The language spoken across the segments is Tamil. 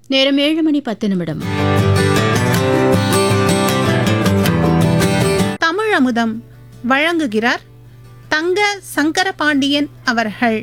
நேரம் ஏழு மணி பத்து நிமிடம் தமிழ் அமுதம் வழங்குகிறார் தங்க சங்கரபாண்டியன் அவர்கள்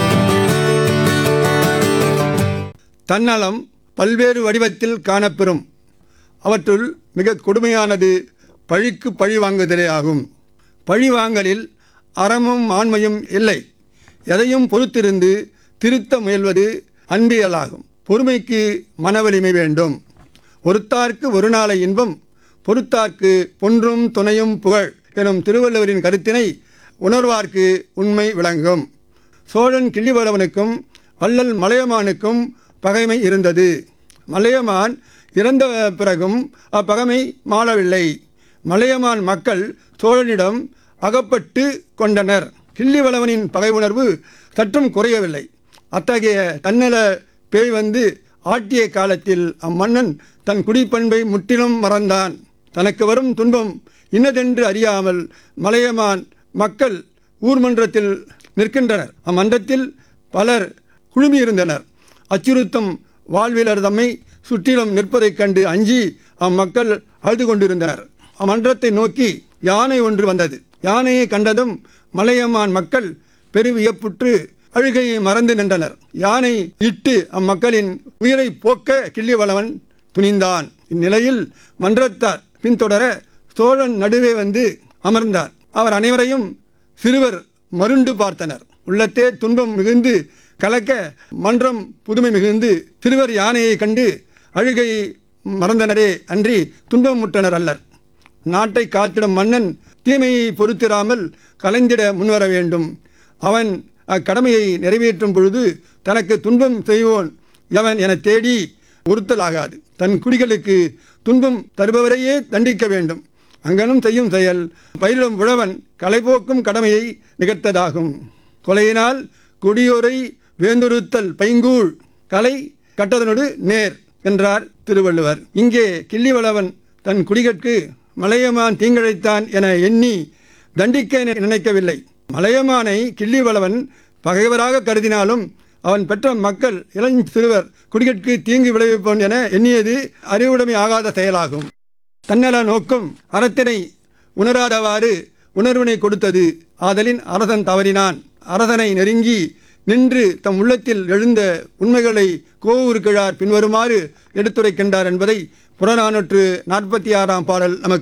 தன்னலம் பல்வேறு வடிவத்தில் காணப்பெறும் அவற்றுள் மிக கொடுமையானது பழிக்கு பழி வாங்குதலே ஆகும் பழி வாங்கலில் அறமும் ஆண்மையும் இல்லை எதையும் பொறுத்திருந்து திருத்த முயல்வது அன்பியலாகும் பொறுமைக்கு மனவலிமை வேண்டும் ஒருத்தார்க்கு ஒரு நாளை இன்பம் பொறுத்தார்க்கு பொன்றும் துணையும் புகழ் எனும் திருவள்ளுவரின் கருத்தினை உணர்வார்க்கு உண்மை விளங்கும் சோழன் கிள்ளிவளவனுக்கும் வள்ளல் மலையமானுக்கும் பகைமை இருந்தது மலையமான் இறந்த பிறகும் அப்பகைமை மாளவில்லை மலையமான் மக்கள் சோழனிடம் அகப்பட்டு கொண்டனர் கிள்ளிவளவனின் பகை உணர்வு சற்றும் குறையவில்லை அத்தகைய தன்னல பேய் வந்து ஆட்டிய காலத்தில் அம்மன்னன் தன் குடிப்பண்பை முற்றிலும் மறந்தான் தனக்கு வரும் துன்பம் இன்னதென்று அறியாமல் மலையமான் மக்கள் ஊர்மன்றத்தில் நிற்கின்றனர் அம்மன்றத்தில் பலர் குழுமியிருந்தனர் அச்சுறுத்தும் வாழ்விலர் தம்மை சுற்றிலும் நிற்பதைக் கண்டு அஞ்சி அம்மக்கள் அழுது கொண்டிருந்தனர் அம்மன்றத்தை நோக்கி யானை ஒன்று வந்தது யானையை கண்டதும் மலையமான் மக்கள் பெருவியப்புற்று அழுகையை மறந்து நின்றனர் யானை இட்டு அம்மக்களின் உயிரை போக்க கிள்ளிவளவன் துணிந்தான் இந்நிலையில் மன்றத்தார் பின்தொடர சோழன் நடுவே வந்து அமர்ந்தார் அவர் அனைவரையும் சிறுவர் மருண்டு பார்த்தனர் உள்ளத்தே துன்பம் மிகுந்து கலக்க மன்றம் புதுமை மிகுந்து சிறுவர் யானையை கண்டு அழுகையை மறந்தனரே அன்றி துன்பமுற்றனர் அல்லர் நாட்டை காத்திடும் மன்னன் தீமையை பொறுத்திராமல் கலைந்திட முன்வர வேண்டும் அவன் அக்கடமையை நிறைவேற்றும் பொழுது தனக்கு துன்பம் செய்வோன் எவன் என தேடி உறுத்தலாகாது தன் குடிகளுக்கு துன்பம் தருபவரையே தண்டிக்க வேண்டும் அங்கனும் செய்யும் செயல் பயிரிடும் உழவன் களைபோக்கும் கடமையை நிகழ்த்ததாகும் கொலையினால் கொடியோரை வேந்துருத்தல் பைங்கூழ் கலை கட்டதனோடு நேர் என்றார் திருவள்ளுவர் இங்கே கிள்ளிவளவன் தன் குடிகட்கு மலையமான் தீங்கிழைத்தான் என எண்ணி தண்டிக்க நினைக்கவில்லை மலையமானை கிள்ளிவளவன் பகைவராக கருதினாலும் அவன் பெற்ற மக்கள் இளஞ் சிறுவர் குடிகட்கு தீங்கு விளைவிப்பவன் என எண்ணியது அறிவுடைமை ஆகாத செயலாகும் தன்னல நோக்கம் அறத்தினை உணராதவாறு உணர்வினை கொடுத்தது ஆதலின் அரசன் தவறினான் அரசனை நெருங்கி நின்று தம் உள்ளத்தில் எழுந்த உண்மைகளை கோவூர் கிழார் பின்வருமாறு எடுத்துரைக்கின்றார் என்பதை புறநானூற்று நாற்பத்தி ஆறாம் பாடல் நமக்கு